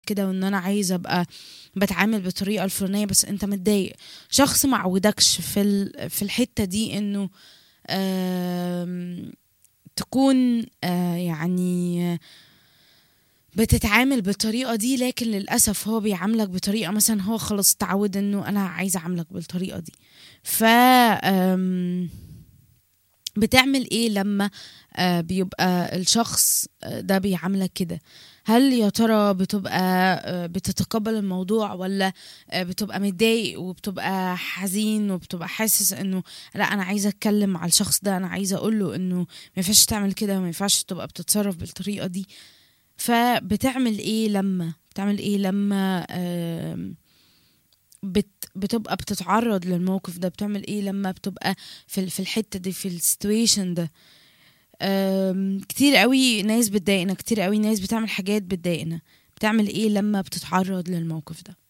كده وان انا عايزه ابقى بتعامل بالطريقه الفلانيه بس انت متضايق شخص ما عودكش في ال- في الحته دي انه آم، تكون آه، يعني بتتعامل بالطريقة دي لكن للأسف هو بيعاملك بطريقة مثلا هو خلاص اتعود انه انا عايز اعاملك بالطريقة دي ف آم، بتعمل ايه لما آه، بيبقى الشخص آه، ده بيعاملك كده هل يا ترى بتبقى آه، بتتقبل الموضوع ولا آه، بتبقى متضايق وبتبقى حزين وبتبقى حاسس انه لا انا عايزه اتكلم مع الشخص ده انا عايزه اقول له انه ما ينفعش تعمل كده ما ينفعش تبقى بتتصرف بالطريقه دي فبتعمل ايه لما بتعمل ايه لما آم، بت بتبقى بتتعرض للموقف ده بتعمل ايه لما بتبقى في ال- في الحته دي في السيتويشن ده آم، كتير قوي ناس بتضايقنا كتير قوي ناس بتعمل حاجات بتضايقنا بتعمل ايه لما بتتعرض للموقف ده